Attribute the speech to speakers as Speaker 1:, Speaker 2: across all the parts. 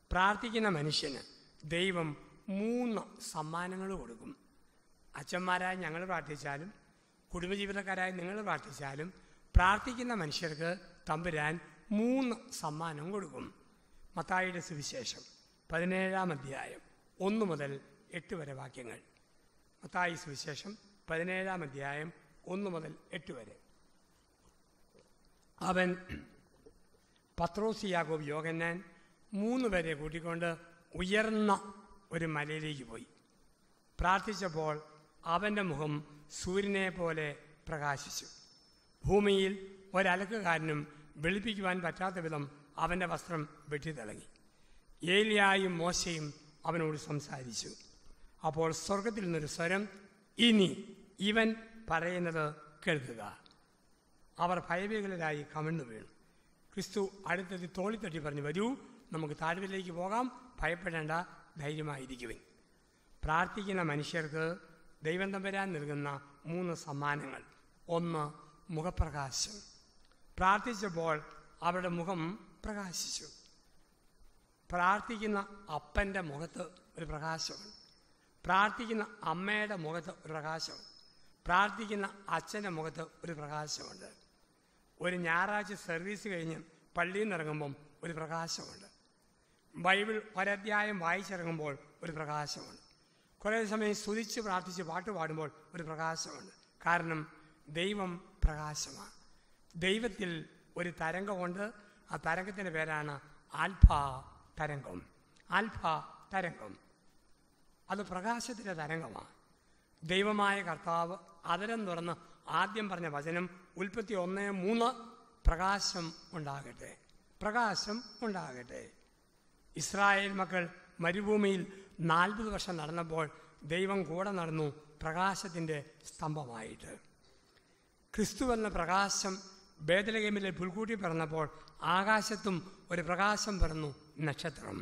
Speaker 1: പ്രാർത്ഥിക്കുന്ന മനുഷ്യന് ദൈവം മൂന്ന് സമ്മാനങ്ങൾ കൊടുക്കും അച്ഛന്മാരായി ഞങ്ങൾ പ്രാർത്ഥിച്ചാലും കുടുംബജീവിതക്കാരായി നിങ്ങൾ പ്രാർത്ഥിച്ചാലും പ്രാർത്ഥിക്കുന്ന മനുഷ്യർക്ക് തമ്പുരാൻ മൂന്ന് സമ്മാനം കൊടുക്കും മത്തായിയുടെ സുവിശേഷം പതിനേഴാം അധ്യായം ഒന്ന് മുതൽ എട്ട് വരെ വാക്യങ്ങൾ മത്തായി സുവിശേഷം പതിനേഴാം അധ്യായം ഒന്ന് മുതൽ എട്ട് വരെ അവൻ പത്രോസ് യാക്കോബ് യോഗന്നാൻ മൂന്ന് പേരെ കൂട്ടിക്കൊണ്ട് ഉയർന്ന ഒരു മലയിലേക്ക് പോയി പ്രാർത്ഥിച്ചപ്പോൾ അവൻ്റെ മുഖം സൂര്യനെ പോലെ പ്രകാശിച്ചു ഭൂമിയിൽ ഒരലക്കുകാരനും വെളുപ്പിക്കുവാൻ പറ്റാത്ത വിധം അവൻ്റെ വസ്ത്രം വെട്ടിത്തിളങ്ങി ഏലിയായും മോശയും അവനോട് സംസാരിച്ചു അപ്പോൾ സ്വർഗത്തിൽ നിന്നൊരു സ്വരം ഇനി ഇവൻ പറയുന്നത് കേൾക്കുക അവർ ഭയവികളിലായി കമിഴ്ന്നു വീണു ക്രിസ്തു അടുത്തത് തോളിത്തട്ടി പറഞ്ഞു വരൂ നമുക്ക് താഴ്വരയിലേക്ക് പോകാം ഭയപ്പെടേണ്ട ധൈര്യമായിരിക്കുവിൻ പ്രാർത്ഥിക്കുന്ന മനുഷ്യർക്ക് ദൈവം തമ്പരാൻ നൽകുന്ന മൂന്ന് സമ്മാനങ്ങൾ ഒന്ന് മുഖപ്രകാശം പ്രാർത്ഥിച്ചപ്പോൾ അവരുടെ മുഖം പ്രകാശിച്ചു പ്രാർത്ഥിക്കുന്ന അപ്പൻ്റെ മുഖത്ത് ഒരു പ്രകാശമുണ്ട് പ്രാർത്ഥിക്കുന്ന അമ്മയുടെ മുഖത്ത് ഒരു പ്രകാശമുണ്ട് പ്രാർത്ഥിക്കുന്ന അച്ഛൻ്റെ മുഖത്ത് ഒരു പ്രകാശമുണ്ട് ഒരു ഞായറാഴ്ച സർവീസ് കഴിഞ്ഞ് പള്ളിയിൽ നിന്ന് ഇറങ്ങുമ്പം ഒരു പ്രകാശമുണ്ട് ബൈബിൾ ഒരധ്യായം വായിച്ചിറങ്ങുമ്പോൾ ഒരു പ്രകാശമുണ്ട് കുറേ സമയം സ്തുതിച്ച് പ്രാർത്ഥിച്ച് പാട്ട് പാടുമ്പോൾ ഒരു പ്രകാശമുണ്ട് കാരണം ദൈവം പ്രകാശമാണ് ദൈവത്തിൽ ഒരു തരംഗമുണ്ട് ആ തരംഗത്തിൻ്റെ പേരാണ് ആൽഫ തരംഗം ആൽഫ തരംഗം അത് പ്രകാശത്തിൻ്റെ തരംഗമാണ് ദൈവമായ കർത്താവ് അതരം തുറന്ന് ആദ്യം പറഞ്ഞ വചനം ഉൽപ്പത്തി ഒന്ന് മൂന്ന് പ്രകാശം ഉണ്ടാകട്ടെ പ്രകാശം ഉണ്ടാകട്ടെ ഇസ്രായേൽ മക്കൾ മരുഭൂമിയിൽ നാൽപ്പത് വർഷം നടന്നപ്പോൾ ദൈവം കൂടെ നടന്നു പ്രകാശത്തിൻ്റെ സ്തംഭമായിട്ട് ക്രിസ്തു എന്ന പ്രകാശം ബേദലഗേമിലെ പുൽക്കൂട്ടി പിറന്നപ്പോൾ ആകാശത്തും ഒരു പ്രകാശം പിറന്നു നക്ഷത്രം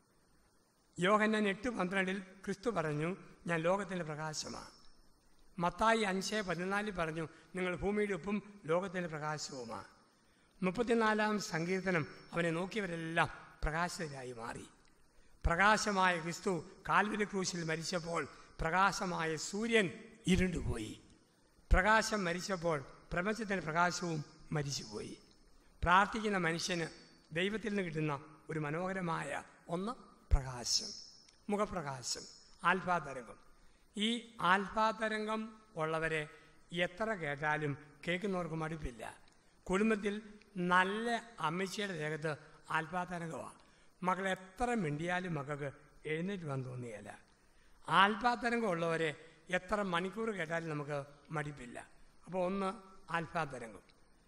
Speaker 1: യോഹന്നാൻ എട്ട് പന്ത്രണ്ടിൽ ക്രിസ്തു പറഞ്ഞു ഞാൻ ലോകത്തിൻ്റെ പ്രകാശമാണ് മത്തായി അഞ്ച് പതിനാലിൽ പറഞ്ഞു നിങ്ങൾ ഭൂമിയുടെ ഉപ്പും ലോകത്തിൻ്റെ പ്രകാശവുമാണ് മുപ്പത്തിനാലാം സങ്കീർത്തനം അവനെ നോക്കിയവരെല്ലാം പ്രകാശരായി മാറി പ്രകാശമായ ക്രിസ്തു കാൽവിരി ക്രൂശിൽ മരിച്ചപ്പോൾ പ്രകാശമായ സൂര്യൻ ഇരുണ്ടുപോയി പ്രകാശം മരിച്ചപ്പോൾ പ്രപഞ്ചത്തിൻ്റെ പ്രകാശവും മരിച്ചുപോയി പ്രാർത്ഥിക്കുന്ന മനുഷ്യന് ദൈവത്തിൽ നിന്ന് കിട്ടുന്ന ഒരു മനോഹരമായ ഒന്ന് പ്രകാശം മുഖപ്രകാശം ആൽഫാ തരംഗം ഈ ആൽഫാ തരംഗം ഉള്ളവരെ എത്ര കേട്ടാലും കേൾക്കുന്നവർക്ക് മടുപ്പില്ല കുടുംബത്തിൽ നല്ല അമ്മച്ചിയുടെ ദേഹത്ത് ആൽഫാ തരംഗമാണ് മകൾ എത്ര മിണ്ടിയാലും മക്കൾക്ക് എഴുന്നേറ്റ് വന്ന് തോന്നിയല്ല ആൽഫാ തരംഗം ഉള്ളവരെ എത്ര മണിക്കൂർ കേട്ടാലും നമുക്ക് മടിപ്പില്ല അപ്പോൾ ഒന്ന് ആൽഫാ തരംഗം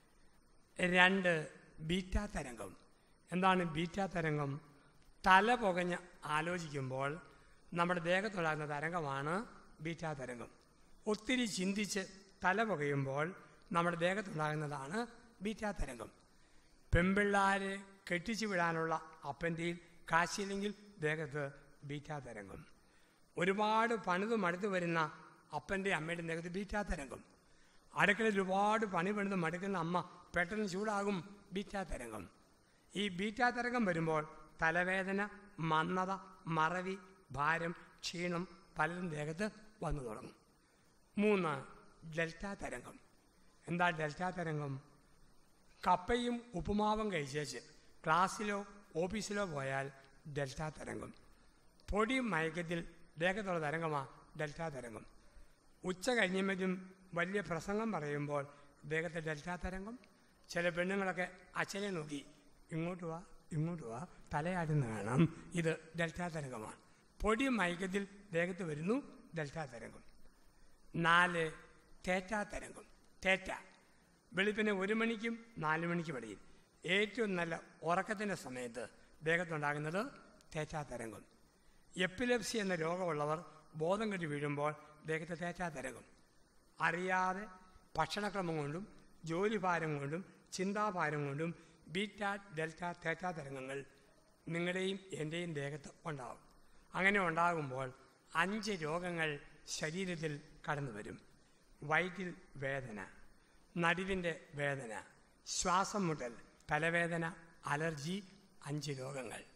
Speaker 1: രണ്ട് ബീറ്റാ തരംഗം എന്താണ് ബീറ്റാ തരംഗം തല പുകഞ്ഞ് ആലോചിക്കുമ്പോൾ നമ്മുടെ ദേഹത്തുണ്ടാകുന്ന തരംഗമാണ് ബീറ്റാ തരംഗം ഒത്തിരി ചിന്തിച്ച് തല പുകയുമ്പോൾ നമ്മുടെ ദേഹത്തുണ്ടാകുന്നതാണ് ബീറ്റാ തരംഗം പെൺപിള്ളാരെ കെട്ടിച്ചു വിടാനുള്ള അപ്പൻ്റെയിൽ കാശിയില്ലെങ്കിൽ ദേഹത്ത് ബീറ്റാ തരംഗം ഒരുപാട് പണിത് മടുത്ത് വരുന്ന അപ്പൻ്റെ അമ്മയുടെ ദേഹത്ത് ബീറ്റാ തരംഗം അടുക്കളയിൽ ഒരുപാട് പണി പണിത് മടുക്കുന്ന അമ്മ പെട്ടെന്ന് ചൂടാകും ബീറ്റാ തരംഗം ഈ ബീറ്റാ തരംഗം വരുമ്പോൾ തലവേദന മന്ദത മറവി ഭാരം ക്ഷീണം പലരും ദേഹത്ത് വന്നു തുടങ്ങും മൂന്ന് ഡെൽറ്റ തരംഗം എന്താ ഡെൽറ്റ തരംഗം കപ്പയും ഉപ്പുമാവും കഴിച്ചേച്ച് ക്ലാസ്സിലോ ഓഫീസിലോ പോയാൽ ഡെൽറ്റ തരംഗം പൊടി മയക്കത്തിൽ ദേഹത്തുള്ള തരംഗമാണ് ഡെൽറ്റ തരംഗം ഉച്ച കഴിഞ്ഞുമ്പോഴും വലിയ പ്രസംഗം പറയുമ്പോൾ ദേഹത്തെ ഡെൽറ്റ തരംഗം ചില പെണ്ണുങ്ങളൊക്കെ അച്ഛനെ നോക്കി ഇങ്ങോട്ട് വാ ഇങ്ങോട്ട് വാ തലയാടുന്ന കാണാം ഇത് ഡെൽറ്റ തരംഗമാണ് പൊടി മയക്കത്തിൽ ദേഹത്ത് വരുന്നു ഡെൽറ്റ തരംഗം നാല് തേറ്റ തരംഗം തേറ്റ വെളുപ്പിന് ഒരു മണിക്കും നാല് മണിക്കും ഇടയിൽ ഏറ്റവും നല്ല ഉറക്കത്തിൻ്റെ സമയത്ത് ദേഹത്തുണ്ടാകുന്നത് തേറ്റാ തരംഗം എപ്പിലെപ്സി എന്ന രോഗമുള്ളവർ ബോധം കെട്ടി വീഴുമ്പോൾ ദേഹത്തെ തേറ്റാ തരംഗം അറിയാതെ ഭക്ഷണക്രമം കൊണ്ടും ജോലിഭാരം കൊണ്ടും ചിന്താഭാരം കൊണ്ടും ബീറ്റ ഡെൽറ്റ തേറ്റ തരംഗങ്ങൾ നിങ്ങളുടെയും എൻ്റെയും ദേഹത്ത് ഉണ്ടാകും അങ്ങനെ ഉണ്ടാകുമ്പോൾ അഞ്ച് രോഗങ്ങൾ ശരീരത്തിൽ കടന്നു വരും വയറ്റിൽ വേദന നടുവിൻ്റെ വേദന ശ്വാസം മുട്ടൽ തലവേദന അലർജി അഞ്ച് രോഗങ്ങൾ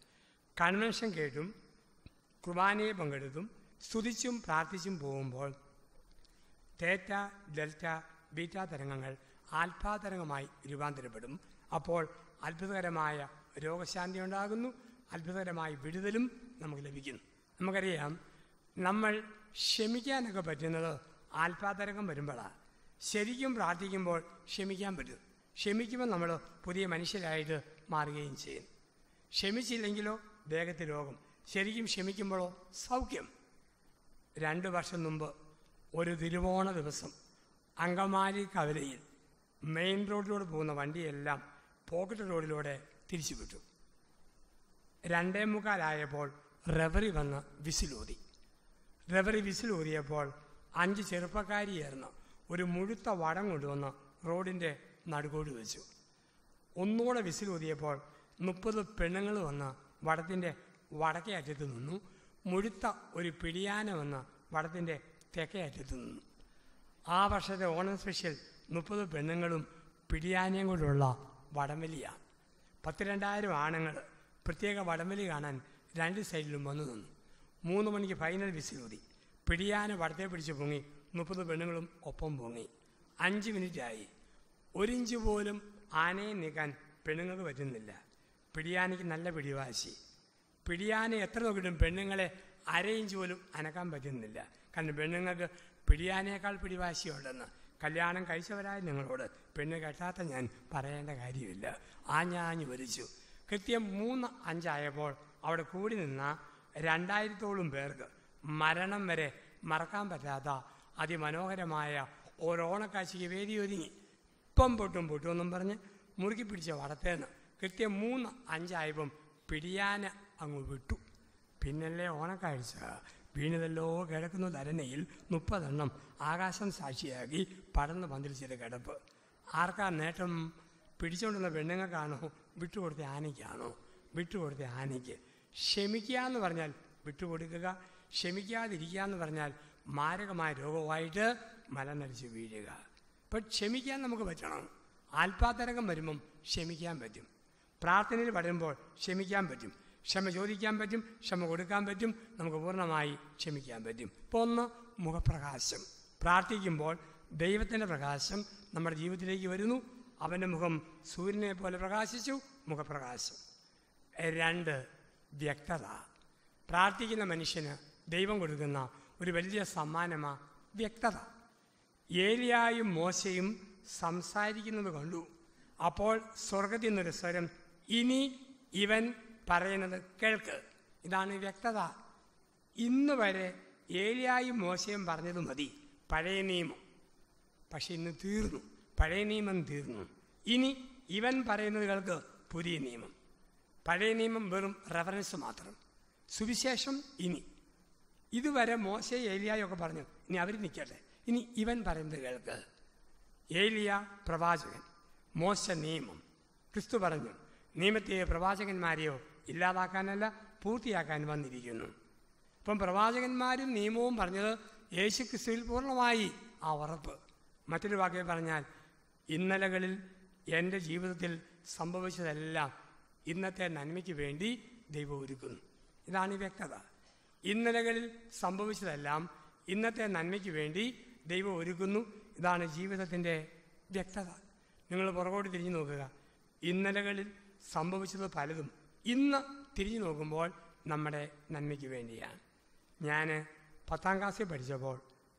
Speaker 1: കൺവെൻഷൻ കേട്ടും കുർബാനയെ പങ്കെടുത്തും സ്തുതിച്ചും പ്രാർത്ഥിച്ചും പോകുമ്പോൾ തേറ്റ ഡെൽറ്റ ബീറ്റ തരംഗങ്ങൾ ആൽഫാ തരംഗമായി രൂപാന്തരപ്പെടും അപ്പോൾ അത്ഭുതകരമായ രോഗശാന്തി ഉണ്ടാകുന്നു അത്ഭുതകരമായ വിടുതലും നമുക്ക് ലഭിക്കുന്നു നമുക്കറിയാം നമ്മൾ ക്ഷമിക്കാനൊക്കെ പറ്റുന്നത് ആൽഫാ തരംഗം വരുമ്പോഴാണ് ശരിക്കും പ്രാർത്ഥിക്കുമ്പോൾ ക്ഷമിക്കാൻ പറ്റും ക്ഷമിക്കുമ്പോൾ നമ്മൾ പുതിയ മനുഷ്യരായിട്ട് മാറുകയും ചെയ്യും ക്ഷമിച്ചില്ലെങ്കിലോ ദേഹത്ത് രോഗം ശരിക്കും ക്ഷമിക്കുമ്പോഴോ സൗഖ്യം രണ്ട് വർഷം മുമ്പ് ഒരു തിരുവോണ ദിവസം അങ്കമാലി കവലയിൽ മെയിൻ റോഡിലൂടെ പോകുന്ന വണ്ടിയെല്ലാം പോക്കറ്റ് റോഡിലൂടെ തിരിച്ചു വിട്ടു രണ്ടേ മുക്കാലായപ്പോൾ റെവറി വന്ന് വിസിലൂതി റെവറി വിസിലൂതിയപ്പോൾ അഞ്ച് ചെറുപ്പക്കാരി ചേർന്ന് ഒരു മുഴുത്ത വടം കൊണ്ടുവന്ന് റോഡിൻ്റെ നടുക്കോട് വെച്ചു ഒന്നുകൂടെ വിസിലൂതിയപ്പോൾ മുപ്പത് പെണ്ണുങ്ങൾ വന്ന് വടത്തിൻ്റെ വടക്കേ അറ്റത്ത് നിന്നു മുഴുത്ത ഒരു പിടിയാന വന്ന് വടത്തിൻ്റെ തെക്കേ അറ്റത്ത് നിന്നു ആ വർഷത്തെ ഓണം സ്പെഷ്യൽ മുപ്പത് പെണ്ണുങ്ങളും പിടിയാനയും കൊണ്ടുള്ള വടംവലിയാണ് പത്ത് രണ്ടായിരം ആണുങ്ങൾ പ്രത്യേക വടംവലി കാണാൻ രണ്ട് സൈഡിലും വന്നു നിന്നു മൂന്ന് മണിക്ക് ഫൈനൽ വിസിലൂതി പിടിയാന വടത്തെ പിടിച്ച് പൊങ്ങി മുപ്പത് പെണ്ണുങ്ങളും ഒപ്പം പൊങ്ങി അഞ്ച് മിനിറ്റായി ഒരിഞ്ച് പോലും ആനയെ നീക്കാൻ പെണ്ണുങ്ങൾക്ക് പറ്റുന്നില്ല പിടിയാനയ്ക്ക് നല്ല പിടിവാശി പിടിയാന എത്ര നോക്കിയിട്ടും പെണ്ണുങ്ങളെ അര ഇഞ്ച് പോലും അനക്കാൻ പറ്റുന്നില്ല കാരണം പെണ്ണുങ്ങൾക്ക് പിടിയാനേക്കാൾ പിടിവാശിയുണ്ടെന്ന് കല്യാണം കഴിച്ചവരായ നിങ്ങളോട് പെണ്ണ് കെട്ടാത്ത ഞാൻ പറയേണ്ട കാര്യമില്ല ആഞ്ഞാഞ്ഞു വലിച്ചു കൃത്യം മൂന്ന് അഞ്ചായപ്പോൾ അവിടെ കൂടി നിന്ന രണ്ടായിരത്തോളം പേർക്ക് മരണം വരെ മറക്കാൻ പറ്റാത്ത അതിമനോഹരമായ ഓരോണക്കാഴ്ചയ്ക്ക് വേദി ഒരുങ്ങി ഇപ്പം പൊട്ടും പൊട്ടുമെന്നും പറഞ്ഞ് മുറുക്കി പിടിച്ച വടത്തേന്ന് കൃത്യം മൂന്ന് അഞ്ചായപ്പം പിടിയാന അങ്ങ് വിട്ടു പിന്നല്ലേ ഓണക്കാഴ്ച വീണതല്ലോ കിടക്കുന്ന ധരണയിൽ മുപ്പതെണ്ണം ആകാശം സാക്ഷിയാക്കി പടന്ന് പന്തിരിച്ചിട്ട് കിടപ്പ് ആർക്കാ നേട്ടം പിടിച്ചുകൊണ്ടുള്ള പെണ്ണുങ്ങൾക്കാണോ വിട്ടുകൊടുത്ത ആനയ്ക്കാണോ വിട്ടുകൊടുത്ത ആനയ്ക്ക് ക്ഷമിക്കുക എന്ന് പറഞ്ഞാൽ വിട്ടുകൊടുക്കുക ക്ഷമിക്കാതിരിക്കുക എന്ന് പറഞ്ഞാൽ മാരകമായ രോഗമായിട്ട് മലനടിച്ച് വീഴുക ഇപ്പം ക്ഷമിക്കാൻ നമുക്ക് പറ്റണം ആൽപ്പാത്തരകം വരുമ്പം ക്ഷമിക്കാൻ പറ്റും പ്രാർത്ഥനയിൽ വരുമ്പോൾ ക്ഷമിക്കാൻ പറ്റും ക്ഷമ ചോദിക്കാൻ പറ്റും ക്ഷമ കൊടുക്കാൻ പറ്റും നമുക്ക് പൂർണ്ണമായി ക്ഷമിക്കാൻ പറ്റും ഇപ്പോൾ ഒന്ന് മുഖപ്രകാശം പ്രാർത്ഥിക്കുമ്പോൾ ദൈവത്തിൻ്റെ പ്രകാശം നമ്മുടെ ജീവിതത്തിലേക്ക് വരുന്നു അവൻ്റെ മുഖം സൂര്യനെ പോലെ പ്രകാശിച്ചു മുഖപ്രകാശം രണ്ട് വ്യക്തത പ്രാർത്ഥിക്കുന്ന മനുഷ്യന് ദൈവം കൊടുക്കുന്ന ഒരു വലിയ സമ്മാനമാണ് വ്യക്തത ഏലിയായും മോശയും സംസാരിക്കുന്നത് കണ്ടു അപ്പോൾ സ്വർഗത്തിൽ നിന്നൊരു സ്വരം ഇനി ഇവൻ പറയുന്നത് കേൾക്ക് ഇതാണ് വ്യക്തത ഇന്ന് വരെ ഏലിയായും മോശയും പറഞ്ഞത് മതി പഴയ നിയമം പക്ഷെ ഇന്ന് തീർന്നു പഴയ നിയമം തീർന്നു ഇനി ഇവൻ പറയുന്നത് കേൾക്ക് പുതിയ നിയമം പഴയ നിയമം വെറും റെഫറൻസ് മാത്രം സുവിശേഷം ഇനി ഇതുവരെ മോശ ഏലിയായൊക്കെ പറഞ്ഞു ഇനി അവർ നിൽക്കട്ടെ ഇനി ഇവൻ പറയുന്നത് കേൾക്ക് ഏലിയ പ്രവാചകൻ മോശ നിയമം ക്രിസ്തു പറഞ്ഞു നിയമത്തെ പ്രവാചകന്മാരെയോ ഇല്ലാതാക്കാനല്ല പൂർത്തിയാക്കാൻ വന്നിരിക്കുന്നു ഇപ്പം പ്രവാചകന്മാരും നിയമവും പറഞ്ഞത് യേശു ക്രിസ്തുവിൽ പൂർണ്ണമായി ആ ഉറപ്പ് മറ്റൊരു വാക്കിൽ പറഞ്ഞാൽ ഇന്നലകളിൽ എൻ്റെ ജീവിതത്തിൽ സംഭവിച്ചതെല്ലാം ഇന്നത്തെ നന്മയ്ക്ക് വേണ്ടി ദൈവം ഒരുക്കുന്നു ഇതാണ് ഈ വ്യക്തത ഇന്നലകളിൽ സംഭവിച്ചതെല്ലാം ഇന്നത്തെ നന്മയ്ക്ക് വേണ്ടി ദൈവം ഒരുക്കുന്നു ഇതാണ് ജീവിതത്തിൻ്റെ വ്യക്തത നിങ്ങൾ പുറകോട്ട് തിരിഞ്ഞു നോക്കുക ഇന്നലകളിൽ സംഭവിച്ചത് പലതും ഇന്ന് തിരിഞ്ഞു നോക്കുമ്പോൾ നമ്മുടെ നന്മയ്ക്ക് വേണ്ടിയാണ് ഞാൻ പത്താം ക്ലാസ്സിൽ പഠിച്ചപ്പോൾ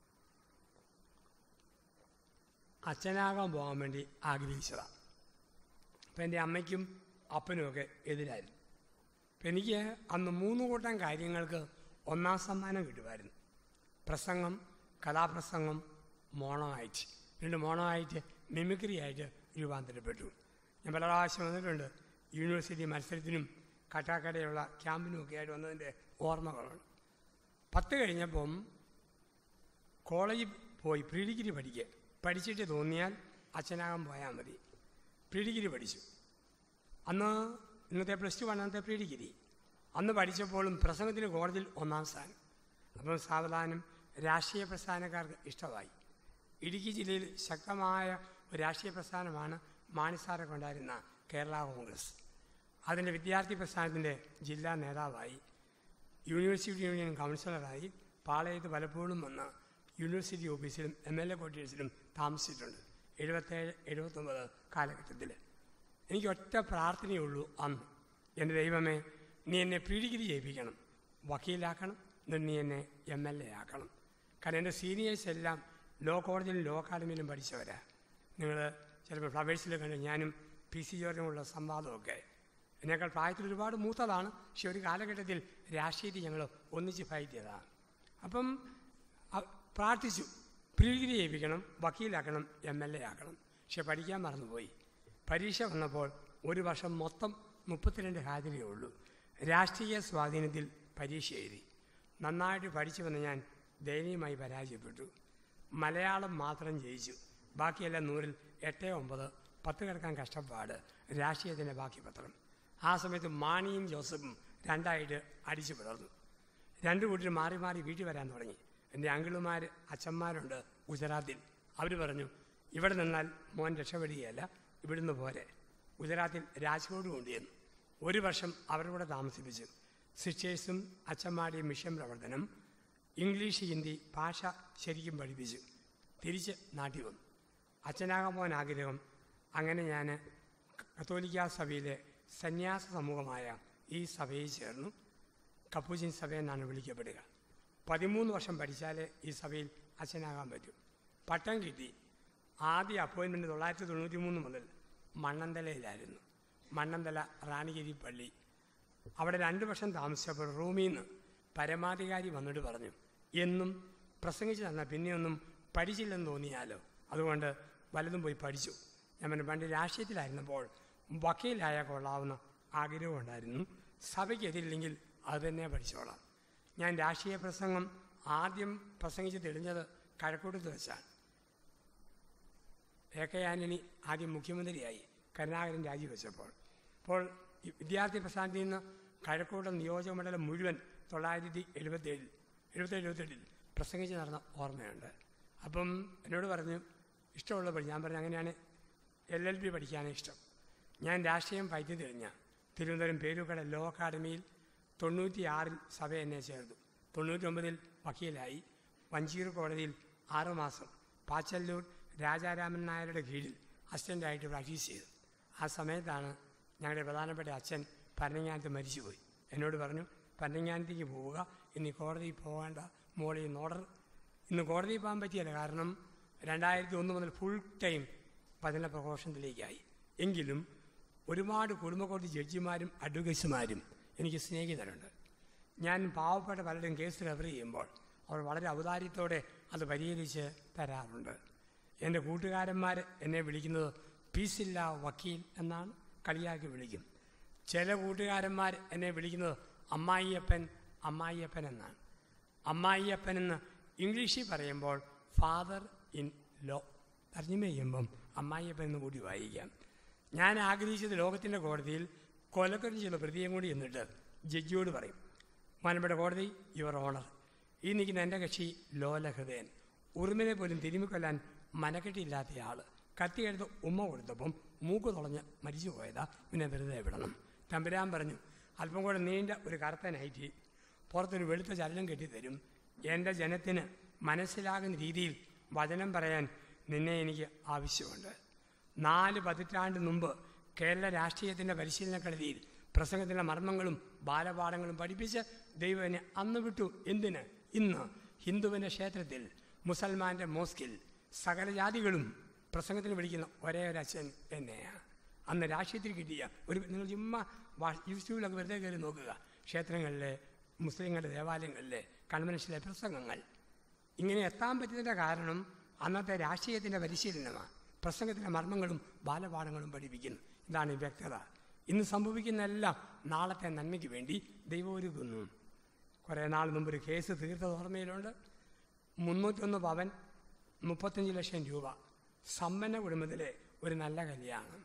Speaker 1: അച്ഛനാകാൻ പോകാൻ വേണ്ടി ആഗ്രഹിച്ചതാണ് അപ്പം എൻ്റെ അമ്മയ്ക്കും അപ്പനുമൊക്കെ എതിരായിരുന്നു അപ്പം എനിക്ക് അന്ന് മൂന്ന് കൂട്ടം കാര്യങ്ങൾക്ക് ഒന്നാം സമ്മാനം കിട്ടുമായിരുന്നു പ്രസംഗം കഥാപ്രസംഗം മോണമായിട്ട് രണ്ട് മോണമായിട്ട് മിമിക്രി ആയിട്ട് രൂപാന്തരപ്പെട്ടു ഞാൻ പല പ്രാവശ്യം വന്നിട്ടുണ്ട് യൂണിവേഴ്സിറ്റി മത്സരത്തിനും കട്ടാക്കടയുള്ള ക്യാമ്പിനും ഒക്കെ ആയിട്ട് വന്നതിൻ്റെ ഓർമ്മകളുണ്ട് പത്ത് കഴിഞ്ഞപ്പം കോളേജിൽ പോയി പ്രീ ഡിഗ്രി പഠിക്കുക പഠിച്ചിട്ട് തോന്നിയാൽ അച്ഛനാകാൻ പോയാൽ മതി പ്രീ ഡിഗ്രി പഠിച്ചു അന്ന് ഇന്നത്തെ പ്ലസ് ടു അന്നത്തെ പ്രീ ഡിഗ്രി അന്ന് പഠിച്ചപ്പോഴും പ്രസംഗത്തിന് കോടതിയിൽ ഒന്നാം സ്ഥാനം അപ്പം സാവധാനം രാഷ്ട്രീയ പ്രസ്ഥാനക്കാർക്ക് ഇഷ്ടമായി ഇടുക്കി ജില്ലയിൽ ശക്തമായ ഒരു രാഷ്ട്രീയ പ്രസ്ഥാനമാണ് മാണിസാറൊക്കെ ഉണ്ടായിരുന്ന കേരള കോൺഗ്രസ് അതിൻ്റെ വിദ്യാർത്ഥി പ്രസ്ഥാനത്തിൻ്റെ ജില്ലാ നേതാവായി യൂണിവേഴ്സിറ്റി യൂണിയൻ കൗൺസിലറായി പാളയത്ത് പലപ്പോഴും വന്ന് യൂണിവേഴ്സിറ്റി ഓഫീസിലും എം എൽ എ ക്വാർട്ടേഴ്സിലും താമസിച്ചിട്ടുണ്ട് എഴുപത്തേഴ് എഴുപത്തൊമ്പത് കാലഘട്ടത്തിൽ എനിക്ക് ഒറ്റ പ്രാർത്ഥനയുള്ളൂ അന്ന് എൻ്റെ ദൈവമേ നീ എന്നെ പ്രീഡിഗ്രി ചെയ്യിപ്പിക്കണം വക്കീലാക്കണം എന്നിട്ട് നീ എന്നെ എം എൽ എ ആക്കണം കാരണം എൻ്റെ സീനിയേഴ്സ് എല്ലാം ലോ കോടതിയിലും ലോ അക്കാഡമിയിലും പഠിച്ചവരാ നിങ്ങൾ ചിലപ്പോൾ ഫ്ലവേഴ്സിൽ കണ്ട് ഞാനും പി സി ജോർജുമുള്ള സംവാദമൊക്കെ എന്നേക്കാൾ പ്രായത്തിൽ ഒരുപാട് മൂത്തതാണ് പക്ഷെ ഒരു കാലഘട്ടത്തിൽ രാഷ്ട്രീയത്തിൽ ഞങ്ങൾ ഒന്നിച്ച് ഫൈറ്റ് ചെയ്തതാണ് അപ്പം അ- പ്രാർത്ഥിച്ചു പ്രീഡിഗ്രി ചെയ്യിപ്പിക്കണം വക്കീലാക്കണം എം എൽ എ ആക്കണം പക്ഷെ പഠിക്കാൻ മറന്നുപോയി പരീക്ഷ വന്നപ്പോൾ ഒരു വർഷം മൊത്തം മുപ്പത്തിരണ്ട് ഹാജരേ ഉള്ളൂ രാഷ്ട്രീയ സ്വാധീനത്തിൽ പരീക്ഷ എഴുതി നന്നായിട്ട് പഠിച്ചു വന്ന് ഞാൻ ദയനീയമായി പരാജയപ്പെട്ടു മലയാളം മാത്രം ജയിച്ചു ബാക്കിയെല്ലാം നൂറിൽ എട്ട് ഒമ്പത് പത്ത് കിടക്കാൻ കഷ്ടപ്പാട് രാഷ്ട്രീയത്തിൻ്റെ ബാക്കി പത്രം ആ സമയത്ത് മാണിയും ജോസഫും രണ്ടായിട്ട് അടിച്ചു പിളർന്നു രണ്ടു കൂട്ടർ മാറി മാറി വീട്ടിൽ വരാൻ തുടങ്ങി എൻ്റെ അങ്കിളുമാർ അച്ഛന്മാരുണ്ട് ഗുജറാത്തിൽ അവർ പറഞ്ഞു ഇവിടെ നിന്നാൽ മോൻ രക്ഷപ്പെടുകയല്ല ഇവിടുന്ന് പോരെ ഗുജറാത്തിൽ രാജ്കോട്ട് കൊണ്ടുചെന്നു ഒരു വർഷം അവരുടെ കൂടെ താമസിപ്പിച്ചു സിസ്റ്റേഴ്സും അച്ഛന്മാരുടെയും മിഷൻ പ്രവർത്തനം ഇംഗ്ലീഷ് ഹിന്ദി ഭാഷ ശരിക്കും പഠിപ്പിച്ചു തിരിച്ച് നാട്ടിൽ വന്നു അച്ഛനാകാൻ പോകാൻ ആഗ്രഹം അങ്ങനെ ഞാൻ കത്തോലിക്ക സഭയിലെ സന്യാസ സമൂഹമായ ഈ സഭയിൽ ചേർന്നു കപ്പൂച്ചിൻ സഭ എന്നാണ് വിളിക്കപ്പെടുക പതിമൂന്ന് വർഷം പഠിച്ചാലേ ഈ സഭയിൽ അച്ഛനാകാൻ പറ്റും പട്ടം കിട്ടി ആദ്യ അപ്പോയിൻമെൻറ്റ് തൊള്ളായിരത്തി തൊണ്ണൂറ്റി മൂന്ന് മുതൽ മണ്ണന്തലയിലായിരുന്നു മണ്ണന്തല റാണിഗിരി പള്ളി അവിടെ രണ്ട് വർഷം താമസിച്ചപ്പോൾ റൂമിൽ നിന്ന് പരമാധികാരി വന്നിട്ട് പറഞ്ഞു എന്നും പ്രസംഗിച്ച് തന്നാൽ പിന്നെയൊന്നും പഠിച്ചില്ലെന്ന് തോന്നിയാലോ അതുകൊണ്ട് വല്ലതും പോയി പഠിച്ചു ഞാൻ പറഞ്ഞു പണ്ട് രാഷ്ട്രീയത്തിലായിരുന്നപ്പോൾ വക്കീലായ കൊള്ളാവുന്ന ആഗ്രഹമുണ്ടായിരുന്നു സഭയ്ക്കെതിരില്ലെങ്കിൽ അത് തന്നെ പഠിച്ചോളാം ഞാൻ രാഷ്ട്രീയ പ്രസംഗം ആദ്യം പ്രസംഗിച്ച് തെളിഞ്ഞത് കഴക്കൂട്ടത്ത് വെച്ചാണ് എ കെ ആന്റണി ആദ്യം മുഖ്യമന്ത്രിയായി കരുണാകരൻ രാജിവെച്ചപ്പോൾ അപ്പോൾ ഈ വിദ്യാർത്ഥി പ്രസ്ഥാനത്തിൽ നിന്ന് കഴക്കൂട്ടം നിയോജക മണ്ഡലം മുഴുവൻ തൊള്ളായിരത്തി എഴുപത്തേഴിൽ എഴുപത്തേഴ് എഴുപത്തെട്ടിൽ പ്രസംഗിച്ച് നടന്ന ഓർമ്മയുണ്ട് അപ്പം എന്നോട് പറഞ്ഞു ഇഷ്ടമുള്ള പഠി ഞാൻ പറഞ്ഞു അങ്ങനെയാണ് എൽ എൽ ബി പഠിക്കാനാണ് ഇഷ്ടം ഞാൻ രാഷ്ട്രീയം പൈറ്റി തെളിഞ്ഞ തിരുവനന്തപുരം പേരൂക്കട ലോ അക്കാഡമിയിൽ തൊണ്ണൂറ്റിയാറിൽ സഭ എന്നെ ചേർത്തു തൊണ്ണൂറ്റൊമ്പതിൽ വക്കീലായി വഞ്ചിയൂർ കോടതിയിൽ ആറുമാസം പാച്ചല്ലൂർ രാജാരാമൻ നായരുടെ കീഴിൽ അസിസ്റ്റൻ്റായിട്ട് പ്രാക്ടീസ് ചെയ്തു ആ സമയത്താണ് ഞങ്ങളുടെ പ്രധാനപ്പെട്ട അച്ഛൻ പരഞ്ഞങ്ങാനത്ത് മരിച്ചുപോയി എന്നോട് പറഞ്ഞു പരഞ്ഞങ്ങാനത്തേക്ക് പോവുക ഇനി കോടതിയിൽ പോകേണ്ട മോളിൽ നിന്ന് ഓർഡർ ഇന്ന് കോടതിയിൽ പോകാൻ പറ്റിയല്ല കാരണം രണ്ടായിരത്തി ഒന്ന് മുതൽ ഫുൾ ടൈം പതിന പ്രഘോഷണത്തിലേക്കായി എങ്കിലും ഒരുപാട് കുടുംബക്കോടതി ജഡ്ജിമാരും അഡ്വക്കേറ്റ്സുമാരും എനിക്ക് സ്നേഹിതരുണ്ട് ഞാൻ പാവപ്പെട്ട പലരും കേസ് റെഫർ ചെയ്യുമ്പോൾ അവർ വളരെ ഔദാര്യത്തോടെ അത് പരിഹരിച്ച് തരാറുണ്ട് എൻ്റെ കൂട്ടുകാരന്മാർ എന്നെ വിളിക്കുന്നത് പീസില്ല വക്കീൽ എന്നാണ് കളിയാക്കി വിളിക്കും ചില കൂട്ടുകാരന്മാർ എന്നെ വിളിക്കുന്നത് അമ്മായിയപ്പൻ അമ്മായിയപ്പൻ എന്നാണ് അമ്മായിയപ്പൻ എന്ന് ഇംഗ്ലീഷിൽ പറയുമ്പോൾ ഫാദർ ഇൻ ലോ തർജ്ജമ ചെയ്യുമ്പം അമ്മായിയപ്പൻ എന്ന് കൂടി വായിക്കാം ഞാൻ ആഗ്രഹിച്ചത് ലോകത്തിൻ്റെ കോടതിയിൽ കൊലക്കുറ്റം ചെയ്ത പ്രതിയും കൂടി എന്നിട്ട് ജഡ്ജിയോട് പറയും മാനപ്പെട്ട കോടതി യുവർ ഓണർ ഈ നിൽക്കുന്ന എൻ്റെ കക്ഷി ലോലഹൃദയൻ ഉറുമിനെ പോലും തിരുമ്മിക്കൊല്ലാൻ മനക്കെട്ടിയില്ലാത്ത ആൾ കത്തിയെടുത്ത് ഉമ്മ കൊടുത്തപ്പം മൂക്ക് തുളഞ്ഞ് മരിച്ചു പോയതാ പിന്നെ വെറുതെ വിടണം തമ്പുരാൻ പറഞ്ഞു അല്പം കൂടെ നീണ്ട ഒരു കറുത്ത നൈറ്റി പുറത്തൊരു വെളുത്ത ചലനം കെട്ടിത്തരും എൻ്റെ ജനത്തിന് മനസ്സിലാകുന്ന രീതിയിൽ വചനം പറയാൻ നിന്നെ എനിക്ക് ആവശ്യമുണ്ട് നാല് പതിറ്റാണ്ട് മുമ്പ് കേരള രാഷ്ട്രീയത്തിൻ്റെ പരിശീലന കളരിയിൽ പ്രസംഗത്തിൻ്റെ മർമ്മങ്ങളും ബാലപാഠങ്ങളും പഠിപ്പിച്ച് ദൈവം എന്നെ അന്ന് വിട്ടു എന്തിന് ഇന്ന് ഹിന്ദുവിൻ്റെ ക്ഷേത്രത്തിൽ മുസൽമാൻ്റെ മോസ്കിൽ സകല ജാതികളും പ്രസംഗത്തിന് വിളിക്കുന്ന ഒരേ ഒരു അച്ഛൻ എന്നെയാണ് അന്ന് രാഷ്ട്രീയത്തിൽ കിട്ടിയ ഒരു നിങ്ങൾ ചുമ്മാ വാ- യൂട്യൂബിലൊക്കെ വെറുതെ കയറി നോക്കുക ക്ഷേത്രങ്ങളിലെ മുസ്ലിങ്ങളുടെ ദേവാലയങ്ങളിലെ കൺവെൻഷനിലെ പ്രസംഗങ്ങൾ ഇങ്ങനെ എത്താൻ പറ്റുന്നതിൻ്റെ കാരണം അന്നത്തെ രാഷ്ട്രീയത്തിൻ്റെ പരിശീലനമാണ് പ്രസംഗത്തിൻ്റെ മർമ്മങ്ങളും ബാലപാഠങ്ങളും പഠിപ്പിക്കുന്നു ഇതാണ് ഈ വ്യക്തത ഇന്ന് സംഭവിക്കുന്നതെല്ലാം നാളത്തെ നന്മയ്ക്ക് വേണ്ടി ദൈവം ഒരുക്കുന്നു കുറേ നാൾ മുമ്പ് ഒരു കേസ് തീർത്തത് ഓർമ്മയിലുണ്ട് മുന്നൂറ്റൊന്ന് പവൻ മുപ്പത്തഞ്ച് ലക്ഷം രൂപ സമ്പന്ന കുടുംബത്തിലെ ഒരു നല്ല കല്യാണം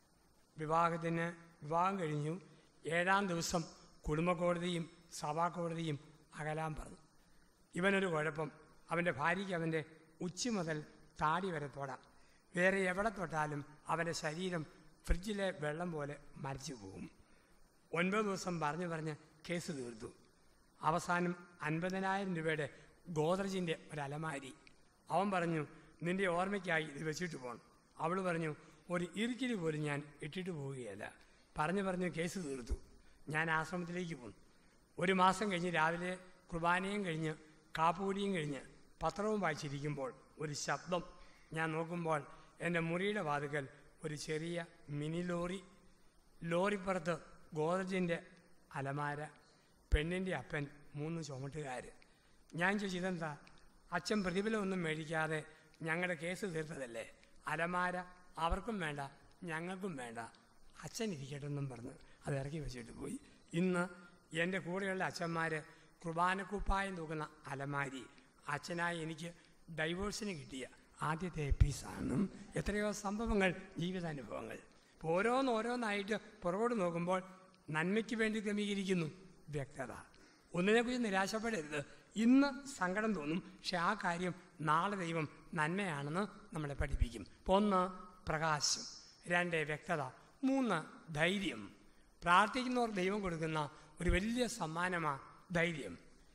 Speaker 1: വിവാഹത്തിന് വിവാഹം കഴിഞ്ഞു ഏഴാം ദിവസം കുടുംബ കോടതിയും സഭാ കോടതിയും അകലാൻ പറഞ്ഞു ഇവനൊരു കുഴപ്പം അവൻ്റെ ഭാര്യയ്ക്ക് അവൻ്റെ ഉച്ചി മുതൽ താടി വരെ തൊടാം വേറെ എവിടെ തൊട്ടാലും അവൻ്റെ ശരീരം ഫ്രിഡ്ജിലെ വെള്ളം പോലെ മരിച്ചു പോകും ഒൻപത് ദിവസം പറഞ്ഞു പറഞ്ഞ് കേസ് തീർത്തു അവസാനം അൻപതിനായിരം രൂപയുടെ ഗോദ്രജിൻ്റെ ഒരു അലമാരി അവൻ പറഞ്ഞു നിന്റെ ഓർമ്മയ്ക്കായി ഇത് വെച്ചിട്ട് പോകണം അവൾ പറഞ്ഞു ഒരു ഇറുക്കിരി പോലും ഞാൻ ഇട്ടിട്ട് പോവുകയല്ല പറഞ്ഞു പറഞ്ഞു കേസ് തീർത്തു ഞാൻ ആശ്രമത്തിലേക്ക് പോന്നു ഒരു മാസം കഴിഞ്ഞ് രാവിലെ കുർബാനയും കഴിഞ്ഞ് കാപ്പുകൂടിയും കഴിഞ്ഞ് പത്രവും വായിച്ചിരിക്കുമ്പോൾ ഒരു ശബ്ദം ഞാൻ നോക്കുമ്പോൾ എൻ്റെ മുറിയുടെ വാതുക്കൽ ഒരു ചെറിയ മിനി ലോറി ലോറിപ്പുറത്ത് ഗോദറേജിൻ്റെ അലമാര പെണ്ണിൻ്റെ അപ്പൻ മൂന്ന് ചുമട്ടുകാർ ഞാൻ ചോദിച്ചു ഇതെന്താ അച്ഛൻ പ്രതിഫലമൊന്നും മേടിക്കാതെ ഞങ്ങളുടെ കേസ് തീർത്തതല്ലേ അലമാര അവർക്കും വേണ്ട ഞങ്ങൾക്കും വേണ്ട അച്ഛൻ ഇരിക്കട്ടെ എന്നും പറഞ്ഞ് അത് ഇറക്കി വെച്ചിട്ട് പോയി ഇന്ന് എൻ്റെ കൂടെയുള്ള അച്ഛന്മാർ കുർബാനക്കുപ്പായം തൂക്കുന്ന അലമാരി അച്ഛനായി എനിക്ക് ഡൈവേഴ്സിന് കിട്ടിയ ആദ്യത്തെ എപ്പീസാണ് എത്രയോ സംഭവങ്ങൾ ജീവിതാനുഭവങ്ങൾ ഇപ്പോൾ ഓരോന്ന് ഓരോന്നായിട്ട് പുറകോട്ട് നോക്കുമ്പോൾ നന്മയ്ക്ക് വേണ്ടി ക്രമീകരിക്കുന്നു വ്യക്തത ഒന്നിനെക്കുറിച്ച് നിരാശപ്പെടരുത് ഇന്ന് സങ്കടം തോന്നും പക്ഷെ ആ കാര്യം നാളെ ദൈവം നന്മയാണെന്ന് നമ്മളെ പഠിപ്പിക്കും ഇപ്പോൾ ഒന്ന് പ്രകാശം രണ്ട് വ്യക്തത മൂന്ന് ധൈര്യം പ്രാർത്ഥിക്കുന്നവർ ദൈവം കൊടുക്കുന്ന ഒരു വലിയ സമ്മാനമാണ് ധൈര്യം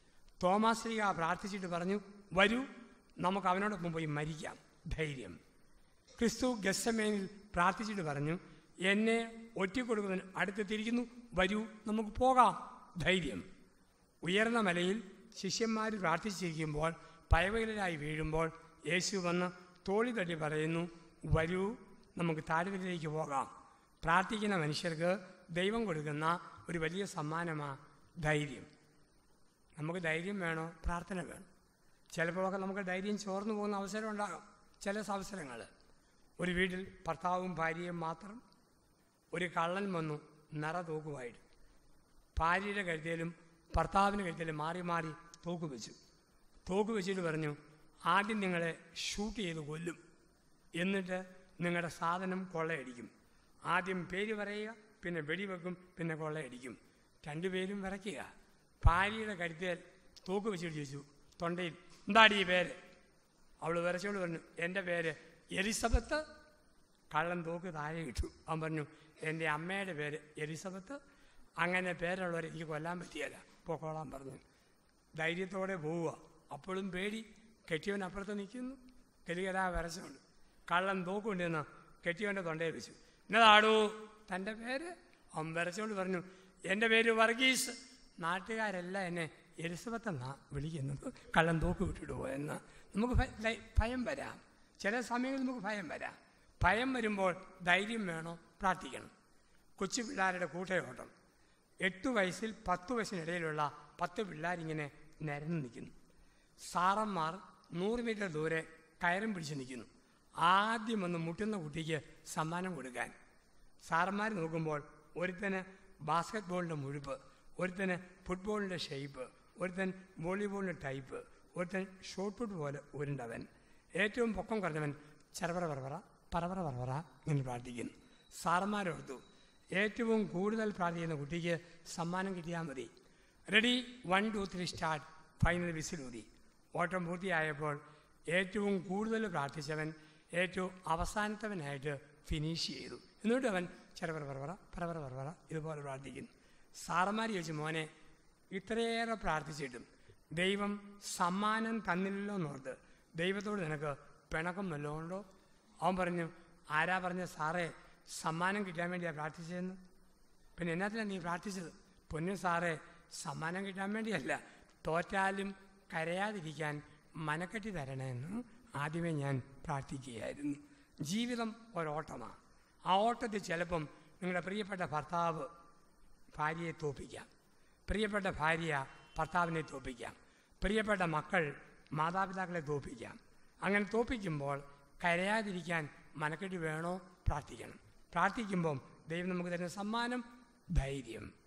Speaker 1: തോമാസ് ലീഗ പ്രാർത്ഥിച്ചിട്ട് പറഞ്ഞു വരൂ നമുക്ക് അവനോടൊപ്പം പോയി മരിക്കാം ധൈര്യം ക്രിസ്തു ഗസ്സമേനിൽ പ്രാർത്ഥിച്ചിട്ട് പറഞ്ഞു എന്നെ ഒറ്റിക്കൊടുക്കുന്നതിന് അടുത്തെത്തിയിരിക്കുന്നു വരൂ നമുക്ക് പോകാം ധൈര്യം ഉയർന്ന മലയിൽ ശിഷ്യന്മാർ പ്രാർത്ഥിച്ചിരിക്കുമ്പോൾ പയവകളിലായി വീഴുമ്പോൾ യേശു വന്ന് തോളി തട്ടി പറയുന്നു വരൂ നമുക്ക് താഴ്വരയിലേക്ക് പോകാം പ്രാർത്ഥിക്കുന്ന മനുഷ്യർക്ക് ദൈവം കൊടുക്കുന്ന ഒരു വലിയ സമ്മാനമാണ് ധൈര്യം നമുക്ക് ധൈര്യം വേണോ പ്രാർത്ഥന വേണം ചിലപ്പോഴൊക്കെ നമുക്ക് ധൈര്യം ചോർന്നു പോകുന്ന അവസരം ഉണ്ടാകും ചില അവസരങ്ങൾ ഒരു വീട്ടിൽ ഭർത്താവും ഭാര്യയും മാത്രം ഒരു കള്ളൻ വന്നു നിറ തൂക്കുമായിട്ട് ഭാര്യയുടെ കഴുത്തേലും ഭർത്താവിൻ്റെ കഴുത്തേലും മാറി മാറി തോക്ക് വെച്ചു തോക്ക് വെച്ചിട്ട് പറഞ്ഞു ആദ്യം നിങ്ങളെ ഷൂട്ട് ചെയ്ത് കൊല്ലും എന്നിട്ട് നിങ്ങളുടെ സാധനം കൊള്ളയടിക്കും ആദ്യം പേര് പറയുക പിന്നെ വെടിവെക്കും പിന്നെ കൊള്ളയടിക്കും രണ്ടുപേരും വിറയ്ക്കുക ഭാര്യയുടെ കഴുത്തേൽ തോക്ക് വെച്ചിട്ട് ചോദിച്ചു തൊണ്ടയിൽ എന്താടി ഈ പേര് അവൾ വിറച്ചോട് പറഞ്ഞു എൻ്റെ പേര് എലിസബത്ത് കള്ളൻ തോക്ക് താഴെ ഇട്ടു അവൻ പറഞ്ഞു എൻ്റെ അമ്മയുടെ പേര് എലിസബത്ത് അങ്ങനെ പേരുള്ളവരെ എനിക്ക് കൊല്ലാൻ പറ്റിയല്ല പൊക്കോളാൻ പറഞ്ഞു ധൈര്യത്തോടെ പോവുക അപ്പോഴും പേടി കെട്ടിയവൻ അപ്പുറത്ത് നിൽക്കുന്നു കലികരാ വരച്ചുകൊണ്ട് കള്ളൻ തോക്കുകൊണ്ടിരുന്ന് കെട്ടിയവൻ്റെ തൊണ്ടയിൽ വെച്ചു എന്നതാടോ തൻ്റെ പേര് അവൻ വരച്ചുകൊണ്ട് പറഞ്ഞു എൻ്റെ പേര് വർഗീസ് നാട്ടുകാരെല്ലാം എന്നെ എലിസബത്ത് എന്നാ വിളിക്കുന്നത് കള്ളൻ തോക്ക് വിട്ടിട്ട് പോയെന്ന് നമുക്ക് ഭ- ദൈ- ഭയം വരാം ചില സമയങ്ങളിൽ നമുക്ക് ഭയം വരാം ഭയം വരുമ്പോൾ ധൈര്യം വേണോ പ്രാർത്ഥിക്കണം കൊച്ചു പിള്ളേരുടെ കൂട്ടയോട്ടം എട്ട് വയസ്സിൽ പത്ത് വയസ്സിനിടയിലുള്ള പത്ത് പിള്ളേരിങ്ങനെ നിരന്ന് നിൽക്കുന്നു സാറന്മാർ നൂറ് മീറ്റർ ദൂരെ കയറും പിടിച്ച് നിൽക്കുന്നു ആദ്യം വന്ന് മുട്ടുന്ന കുട്ടിക്ക് സമ്മാനം കൊടുക്കാൻ സാറന്മാർ നോക്കുമ്പോൾ ഒരുത്തന് ബാസ്കറ്റ് ബോളിൻ്റെ മുഴുപ്പ് ഒരുത്തന് ഫുട്ബോളിൻ്റെ ഷേപ്പ് ഒരുത്തൻ വോളിബോളിൻ്റെ ടൈപ്പ് ഒരുത്തൻ ഷോട്ട് പുട്ട് പോലെ ഉരുണ്ടവൻ ഏറ്റവും പൊക്കം കുറഞ്ഞവൻ ചരവറ പറവറ പറവറ പറവറ എന്ന് പ്രാർത്ഥിക്കുന്നു സാറന്മാരോർത്തു ഏറ്റവും കൂടുതൽ പ്രാർത്ഥിക്കുന്ന കുട്ടിക്ക് സമ്മാനം കിട്ടിയാൽ മതി ready one two three start final വിസിലൂതി ഓട്ടം പൂർത്തിയായപ്പോൾ ഏറ്റവും കൂടുതൽ പ്രാർത്ഥിച്ചവൻ ഏറ്റവും അവസാനത്തവനായിട്ട് ഫിനിഷ് ചെയ്തു എന്നിട്ട് അവൻ ചെറുപറ പറവറ പറവറ പറവറ ഇതുപോലെ പ്രാർത്ഥിക്കുന്നു സാറന്മാർ ചോദിച്ചു മോനെ ഇത്രയേറെ പ്രാർത്ഥിച്ചിട്ടും ദൈവം സമ്മാനം തന്നില്ലല്ലോ എന്നോർത്ത് ദൈവത്തോട് നിനക്ക് പിണക്കം വല്ലതുകൊണ്ടോ അവൻ പറഞ്ഞു ആരാ പറഞ്ഞ സാറേ സമ്മാനം കിട്ടാൻ വേണ്ടിയാണ് പ്രാർത്ഥിച്ചതെന്ന് പിന്നെ എന്നാത്തിനാണ് നീ പ്രാർത്ഥിച്ചത് പൊന്നു സാറേ സമ്മാനം കിട്ടാൻ വേണ്ടിയല്ല തോറ്റാലും കരയാതിരിക്കാൻ മനക്കെട്ടി തരണമെന്ന് ആദ്യമേ ഞാൻ പ്രാർത്ഥിക്കുകയായിരുന്നു ജീവിതം ഒരോട്ടമാണ് ആ ഓട്ടത്തിൽ ചിലപ്പം നിങ്ങളുടെ പ്രിയപ്പെട്ട ഭർത്താവ് ഭാര്യയെ തോപ്പിക്കാം പ്രിയപ്പെട്ട ഭാര്യ ഭർത്താവിനെ തോപ്പിക്കാം പ്രിയപ്പെട്ട മക്കൾ മാതാപിതാക്കളെ തോപ്പിക്കാം അങ്ങനെ തോപ്പിക്കുമ്പോൾ കരയാതിരിക്കാൻ മനക്കെട്ടി വേണോ പ്രാർത്ഥിക്കണം പ്രാർത്ഥിക്കുമ്പം ദൈവം നമുക്ക് തരുന്ന സമ്മാനം ധൈര്യം